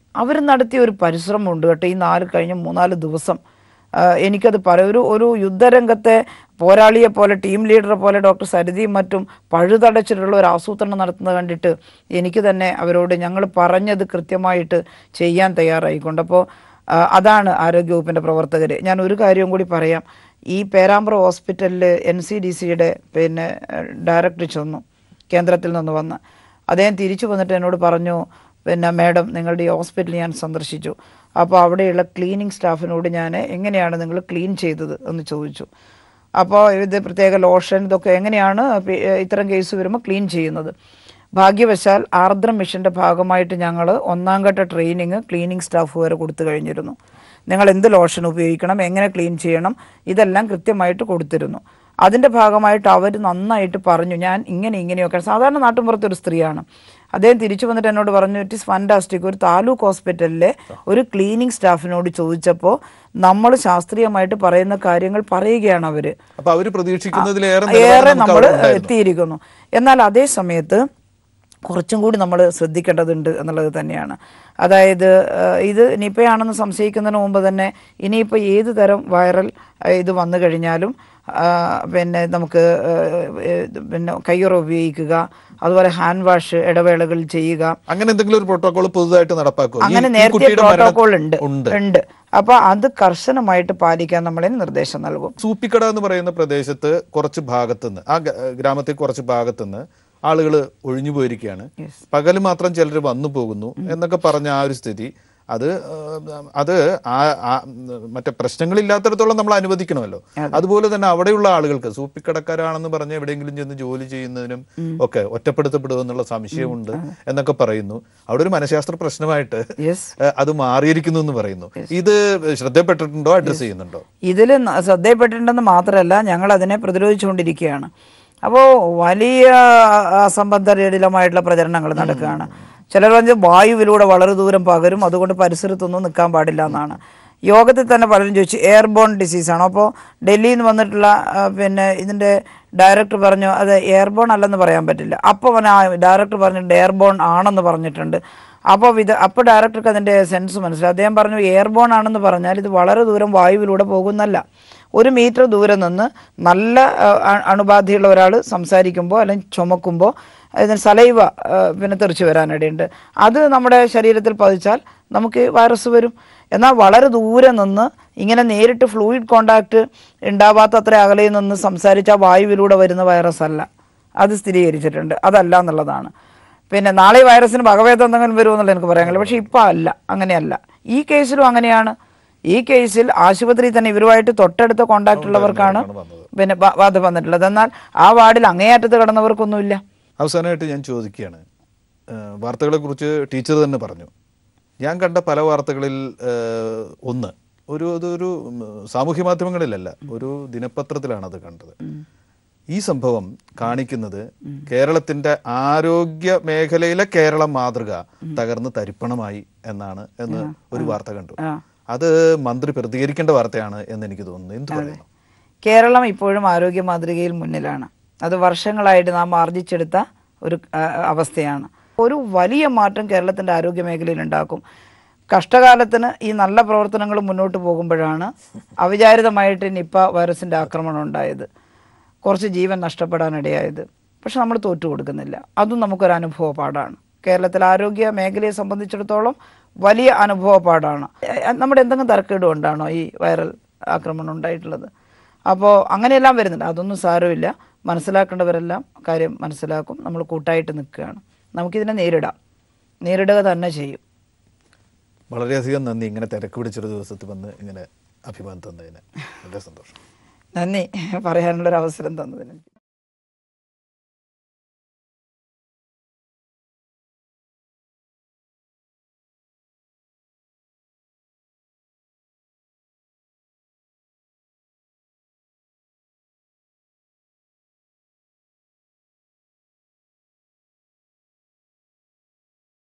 Speaker 2: അവർ നടത്തിയ ഒരു പരിശ്രമമുണ്ട് കേട്ടോ ഈ നാല് കഴിഞ്ഞ മൂന്നാല് ദിവസം ആ, എനിക്കത് പറ ഒരു ഒരു യുദ്ധരംഗത്തെ പോരാളിയെ പോലെ ടീം ലീഡറെ പോലെ ഡോക്ടർ സരിതയും മറ്റും പഴുതടച്ചിട്ടുള്ള ഒരു ആസൂത്രണം നടത്തുന്നത് കണ്ടിട്ട് എനിക്ക് തന്നെ അവരോട് ഞങ്ങൾ പറഞ്ഞത് കൃത്യമായിട്ട് ചെയ്യാൻ തയ്യാറായിക്കൊണ്ട് അപ്പോൾ അതാണ് ആരോഗ്യവകുപ്പിൻ്റെ പ്രവർത്തകർ ഞാൻ ഒരു കാര്യവും കൂടി പറയാം ഈ പേരാമ്പ്ര ഹോസ്പിറ്റലിൽ എൻ സി ഡി സിയുടെ പിന്നെ ഡയറക്ടർ ചെന്നു കേന്ദ്രത്തിൽ നിന്ന് വന്ന് അദ്ദേഹം തിരിച്ചു വന്നിട്ട് എന്നോട് പറഞ്ഞു പിന്നെ മാഡം നിങ്ങളുടെ ഈ ഹോസ്പിറ്റൽ ഞാൻ സന്ദർശിച്ചു അപ്പോൾ അവിടെയുള്ള ക്ലീനിങ് സ്റ്റാഫിനോട് ഞാൻ എങ്ങനെയാണ് നിങ്ങൾ ക്ലീൻ ചെയ്തത് എന്ന് ചോദിച്ചു അപ്പോൾ ഇത് പ്രത്യേക ലോഷൻ ഇതൊക്കെ എങ്ങനെയാണ് പി- ഇത്തരം കേസ് വരുമ്പോൾ ക്ലീൻ ചെയ്യുന്നത് ഭാഗ്യവശാൽ ആർദ്രം മിഷൻ്റെ ഭാഗമായിട്ട് ഞങ്ങൾ ഒന്നാം ഘട്ട ട്രെയിനിങ് ക്ലീനിങ് സ്റ്റാഫ് വരെ കൊടുത്തു കഴിഞ്ഞിരുന്നു നിങ്ങൾ എന്ത് ലോഷൻ ഉപയോഗിക്കണം എങ്ങനെ ക്ലീൻ ചെയ്യണം ഇതെല്ലാം കൃത്യമായിട്ട് കൊടുത്തിരുന്നു അതിൻ്റെ ഭാഗമായിട്ട് അവർ നന്നായിട്ട് പറഞ്ഞു ഞാൻ ഇങ്ങനെ ഇങ്ങനെയൊക്കെ സാധാരണ നാട്ടിൻപുറത്തെ ഒരു സ്ത്രീയാണ് അദ്ദേഹം തിരിച്ചു വന്നിട്ട് എന്നോട് പറഞ്ഞു ഇറ്റ് ഇസ് ഫാൻറ്റാസ്റ്റിക് ഒരു താലൂക്ക് ഹോസ്പിറ്റലിലെ ഒരു ക്ലീനിങ് സ്റ്റാഫിനോട് ചോദിച്ചപ്പോൾ നമ്മൾ ശാസ്ത്രീയമായിട്ട് പറയുന്ന കാര്യങ്ങൾ പറയുകയാണ് അവർ
Speaker 1: അപ്പൊ അവര് പ്രതീക്ഷിക്കുന്നതിലേറെ
Speaker 2: ഏറെ
Speaker 1: നിലവാരം നമുക്ക്
Speaker 2: നമ്മൾ
Speaker 1: അവിടെ ഉണ്ടായിരുന്നു.
Speaker 2: എത്തിയിരിക്കുന്നു എന്നാൽ അതേ സമയത്ത് കുറച്ചും കൂടി നമ്മൾ ശ്രദ്ധിക്കേണ്ടതുണ്ട് എന്നുള്ളത് തന്നെയാണ് അതായത് ഏഹ്, ഇത് നിപ്പയാണെന്ന് സംശയിക്കുന്നതിന് മുമ്പ് തന്നെ ഇനിയിപ്പോൾ ഏത് തരം വൈറൽ ഏഹ്, ഇത് വന്നു കഴിഞ്ഞാലും ആ, പിന്നെ നമുക്ക് ഏഹ്, ഏഹ്, പിന്നെ കയ്യുറ ഉപയോഗിക്കുക അതുപോലെ ഹാൻഡ് വാഷ് ഇടവേളകൾ ചെയ്യുക
Speaker 1: അങ്ങനെ എന്തെങ്കിലും ഒരു പ്രോട്ടോകോൾ പുതുതായിട്ട് നടപ്പാക്കും
Speaker 2: അങ്ങനെ നേരത്തെ പ്രോട്ടോകോൾ ഉണ്ട് ഉണ്ട് അപ്പൊ അത് കർശനമായിട്ട് പാലിക്കാൻ നമ്മളതിന് നിർദ്ദേശം നൽകും
Speaker 1: സൂപ്പിക്കട എന്ന് പറയുന്ന പ്രദേശത്ത് കുറച്ച് ഭാഗത്തുനിന്ന് ആ ഗ- ഗ്രാമത്തിൽ കുറച്ച് ഭാഗത്തുനിന്ന് ആളുകൾ ഒഴിഞ്ഞു പോയിരിക്കുകയാണ് പകല് മാത്രം ചിലർ വന്നു പോകുന്നു എന്നൊക്കെ പറഞ്ഞ ആ ഒരു സ്ഥിതി അത് ഏഹ്, അത് ആ ആ- മറ്റേ പ്രശ്നങ്ങളില്ലാത്തിടത്തോളം നമ്മൾ അനുവദിക്കണമല്ലോ അതുപോലെ തന്നെ അവിടെയുള്ള ആളുകൾക്ക് സൂപ്പിക്കടക്കാരാണെന്ന് പറഞ്ഞ് എവിടെയെങ്കിലും ചെന്ന് ജോലി ചെയ്യുന്നതിനും ഒക്കെ ഒറ്റപ്പെടുത്തപ്പെടുമെന്നുള്ള സംശയമുണ്ട് എന്നൊക്കെ പറയുന്നു അവിടെ ഒരു മനഃശാസ്ത്ര പ്രശ്നമായിട്ട്
Speaker 2: യെസ്
Speaker 1: ഏഹ്, അത് മാറിയിരിക്കുന്നു എന്ന് പറയുന്നു ഇത് ശ്രദ്ധപ്പെട്ടിട്ടുണ്ടോ അഡ്രസ് ചെയ്യുന്നുണ്ടോ
Speaker 2: ഇതിൽ ശ്രദ്ധയിൽപ്പെട്ടിട്ടുണ്ടെന്ന് മാത്രമല്ല ഞങ്ങൾ അതിനെ പ്രതിരോധിച്ചുകൊണ്ടിരിക്കുകയാണ് അപ്പോൾ വലിയ അസംബന്ധരഹിതമായിട്ടുള്ള പ്രചരണങ്ങൾ നടക്കുകയാണ് ചിലർ പറഞ്ഞ് വായുവിലൂടെ വളരെ ദൂരം പകരും അതുകൊണ്ട് പരിസരത്തൊന്നും നിൽക്കാൻ പാടില്ല എന്നാണ് യോഗത്തിൽ തന്നെ പലരും ചോദിച്ചു എയർബോൺ ഡിസീസാണോ അപ്പോൾ ഡൽഹിയിൽ നിന്ന് വന്നിട്ടുള്ള ആ, പിന്നെ ഇതിൻ്റെ ഡയറക്ടർ പറഞ്ഞു അത് എയർബോൺ അല്ലെന്ന് പറയാൻ പറ്റില്ല അപ്പോൾ അവൻ ആ ഡയറക്ടർ പറഞ്ഞിട്ടുണ്ട് എയർബോൺ ആണെന്ന് പറഞ്ഞിട്ടുണ്ട് അപ്പോൾ ഇത് അപ്പോൾ ഡയറക്ടർക്ക് അതിൻ്റെ സെൻസ് മനസ്സിലായി അദ്ദേഹം പറഞ്ഞു എയർബോൺ ആണെന്ന് പറഞ്ഞാൽ ഇത് വളരെ ദൂരം വായുവിലൂടെ പോകുന്നല്ല ഒരു മീറ്റർ ദൂരെ നിന്ന് നല്ല ആ, അ- അണുബാധയുള്ള ഒരാൾ സംസാരിക്കുമ്പോൾ അല്ലെങ്കിൽ ചുമക്കുമ്പോൾ ഇതിന് സലൈവ ആ, പിന്നെ തെറിച്ച് വരാനിടയുണ്ട് അത് നമ്മുടെ ശരീരത്തിൽ പതിച്ചാൽ നമുക്ക് വൈറസ് വരും എന്നാൽ വളരെ ദൂരെ നിന്ന് ഇങ്ങനെ നേരിട്ട് ഫ്ലൂയിഡ് കോണ്ടാക്ട് ഉണ്ടാവാത്ത അത്ര അകലയിൽ നിന്ന് സംസാരിച്ച വായുവിലൂടെ വരുന്ന വൈറസ് അല്ല അത് സ്ഥിരീകരിച്ചിട്ടുണ്ട് അതല്ല എന്നുള്ളതാണ് പിന്നെ നാളെ ഈ വൈറസിന് വകഭേദം എന്തെങ്കിലും വരുമെന്നുള്ള എനിക്ക് പറയാൻ കഴിയില്ല പക്ഷെ ഇപ്പം അല്ല അങ്ങനെയല്ല ഈ കേസിലും അങ്ങനെയാണ് ഈ കേസിൽ ആശുപത്രിയിൽ തന്നെ ഇവരുമായിട്ട് തൊട്ടടുത്ത കോണ്ടാക്ട് ഉള്ളവർക്കാണ് പിന്നെ ബ- ബാധ വന്നിട്ടുള്ളത് എന്നാൽ ആ വാർഡിൽ അങ്ങേയറ്റത്ത് കിടന്നവർക്കൊന്നുമില്ല
Speaker 1: അവസാനമായിട്ട് ഞാൻ ചോദിക്കുകയാണ് ഏഹ് വാർത്തകളെ കുറിച്ച് ടീച്ചർ തന്നെ പറഞ്ഞു ഞാൻ കണ്ട പല വാർത്തകളിൽ ഏഹ് ഒന്ന് ഒരു അതൊരു ഉം, സാമൂഹ്യ മാധ്യമങ്ങളിലല്ല ഒരു ദിനപത്രത്തിലാണ് അത് കണ്ടത് ഈ സംഭവം കാണിക്കുന്നത് കേരളത്തിന്റെ ആരോഗ്യ മേഖലയിലെ കേരള മാതൃക തകർന്ന് തരിപ്പണമായി എന്നാണ് എന്ന് ഒരു വാർത്ത കണ്ടു
Speaker 2: ആ.
Speaker 1: അത് മന്ത്രി പ്രതികരിക്കേണ്ട വാർത്തയാണ് എന്ന് എനിക്ക് തോന്നുന്നു എന്ത് പറയുന്നു
Speaker 2: കേരളം ഇപ്പോഴും ആരോഗ്യ മാതൃകയിൽ മുന്നിലാണ് അത് വർഷങ്ങളായിട്ട് നാം ആർജിച്ചെടുത്ത ഒരു ആ, അവസ്ഥയാണ് ഒരു വലിയ മാറ്റം കേരളത്തിൻ്റെ ആരോഗ്യ മേഖലയിൽ ഉണ്ടാക്കും കഷ്ടകാലത്തിന് ഈ നല്ല പ്രവർത്തനങ്ങൾ മുന്നോട്ട് പോകുമ്പോഴാണ് അവിചാരിതമായിട്ട് നിപ്പ വൈറസിൻ്റെ ആക്രമണം ഉണ്ടായത് കുറച്ച് ജീവൻ നഷ്ടപ്പെടാനിടയായത് പക്ഷെ നമ്മൾ തോറ്റു കൊടുക്കുന്നില്ല അതും നമുക്കൊരു അനുഭവ പാടാണ് കേരളത്തിലെ ആരോഗ്യ മേഖലയെ സംബന്ധിച്ചിടത്തോളം വലിയ അനുഭവ പാടാണ് എ- നമ്മുടെ എന്തെങ്കിലും തരക്കേട് കൊണ്ടാണോ ഈ വൈറൽ ആക്രമണം ഉണ്ടായിട്ടുള്ളത് അപ്പോൾ അങ്ങനെയെല്ലാം വരുന്നുണ്ട് അതൊന്നും സാരമില്ല മനസ്സിലാക്കേണ്ടവരെല്ലാം കാര്യം മനസ്സിലാക്കും നമ്മൾ കൂട്ടായിട്ട് നിൽക്കുകയാണ് നമുക്കിതിനെ നേരിടാം നേരിടുക തന്നെ ചെയ്യും
Speaker 1: വളരെയധികം നന്ദി ഇങ്ങനെ തിരക്ക് പിടിച്ചൊരു ദിവസത്തിൽ വന്ന് ഇങ്ങനെ അഭിമാനം തന്നതിന് വളരെ സന്തോഷം
Speaker 2: നന്ദി പറയാനുള്ളൊരു അവസരം തന്നതിന്